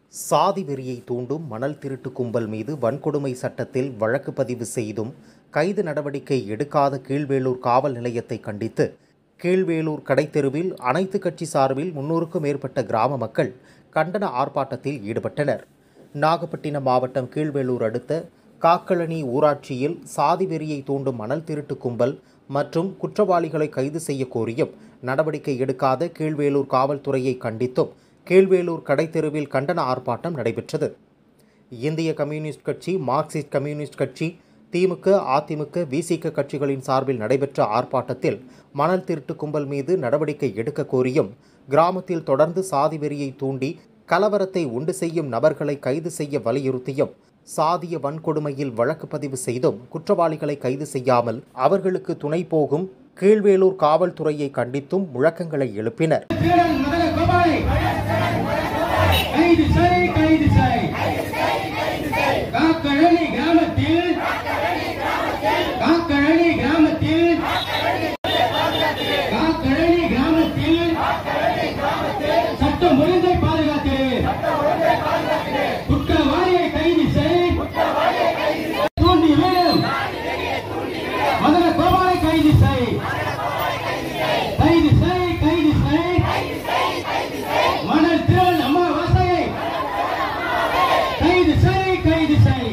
சாதி வெறியை தூண்டும் மணல் திருட்டு கும்பல் மீது வன்கொடுமை சட்டத்தில் வழக்கு பதிவு செய்தும் கைது நடவடிக்கை எடுக்காத கீழ்வேளூர் காவல் நிலையத்தை கண்டித்து கீழ்வேளூர் கடைத்தெருவில் அனைத்து கட்சி சார்பில் முன்னூறுக்கும் மேற்பட்ட கிராம மக்கள் கண்டன ஆர்ப்பாட்டத்தில் ஈடுபட்டனர் நாகப்பட்டினம் மாவட்டம் கீழ்வேளூர் அடுத்த காக்களணி ஊராட்சியில் சாதி வெறியை தூண்டும் மணல் திருட்டு கும்பல் மற்றும் குற்றவாளிகளை கைது செய்ய கோரியும் நடவடிக்கை எடுக்காத கீழ்வேளூர் காவல்துறையை கண்டித்தும் கீழ்வேளூர் கடைத்தெருவில் கண்டன ஆர்ப்பாட்டம் நடைபெற்றது இந்திய கம்யூனிஸ்ட் கட்சி மார்க்சிஸ்ட் கம்யூனிஸ்ட் கட்சி திமுக அதிமுக விசிக கட்சிகளின் சார்பில் நடைபெற்ற ஆர்ப்பாட்டத்தில் மணல் திருட்டு கும்பல் மீது நடவடிக்கை எடுக்க கோரியும் கிராமத்தில் தொடர்ந்து சாதி வெறியை தூண்டி கலவரத்தை உண்டு செய்யும் நபர்களை கைது செய்ய வலியுறுத்தியும் சாதிய வன்கொடுமையில் வழக்கு பதிவு செய்தும் குற்றவாளிகளை கைது செய்யாமல் அவர்களுக்கு துணை போகும் கீழ்வேளூர் காவல்துறையை கண்டித்தும் முழக்கங்களை எழுப்பினர் திருடன் மதன கோபாலை கைது செய் கைது செய் காக்கழனி கிராமத்தில் காக்கழனி கிராமத்தில் காக்கழனி கிராமத்தில் சட்டம் ஒழுங்கை பாதுகாத்து குற்றவாளியை கைது செய் தூண்டி விடும் மதன கோபாலை கைது செய் கைது செய் கைது செய் மணல் திருவன் அமாவாசையை கைது செய் கைது செய்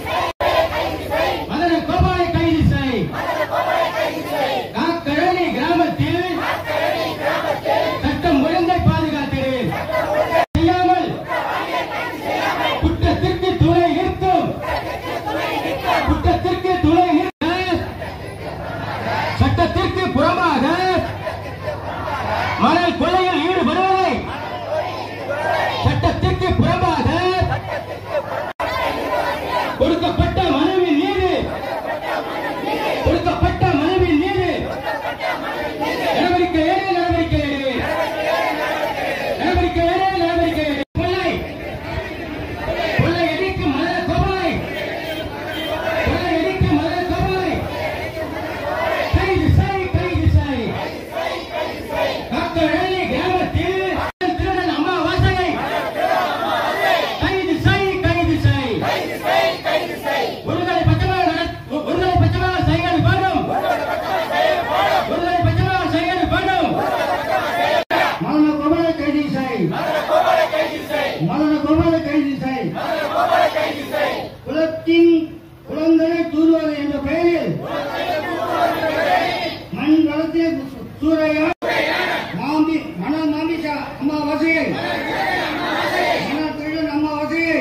மதன கோபாலை கைது செய் காக்கழனி கிராமத்தில் சட்டம் ஒழுங்கை பாதுகாத்து செய்யாமல் குற்றத்திற்கு துணை நிற்கும் குற்றத்திற்கு துணை நிற்க சட்டத்திற்கு புறமாக மணல் கொள்ளையில் ஈடுபடுவதை சட்டத்திற்கு புறம்பாக கொடுக்கப்பட்ட மனுவின் மீது கொடுக்கப்பட்ட மனுவின் மீது நடவடிக்கை எடு நடவடிக்கை எடு நடவடிக்கை எடு நடவடிக்கை எடு கொள்ளை கொள்ளை எடிக்கு மலர கோபாலை கொள்ளை எடிக்கு மலர கோபாலை கைது செய் கைது செய் காக்கழனி கிராமத்தில் திருடன் அமாவாசையை கைது செய் கைது செய் ஒருதலை பச்சமாக நட- ஒருதலை பச்சமாக செய்கிறது வேண்டும் ஒருதலை பச்சமாக செய்கிறது வேண்டும் மரண கோபாலை கைது செய் மரண கோபாலை கைது செய் குலத்தின் குழந்தையை தூதுவது என்ற பெயரில் மண் வளர்த்திய சூறையா மாம்பி மண மாமிசா அம்மாவாசையை மண திருடன் அம்மாவாசையை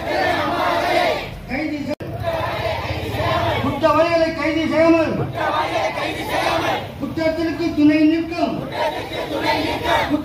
கைது செய்- குற்றவாளிகளை கைது செய்யாமல் குற்றத்திற்கு துணை நிற்கும்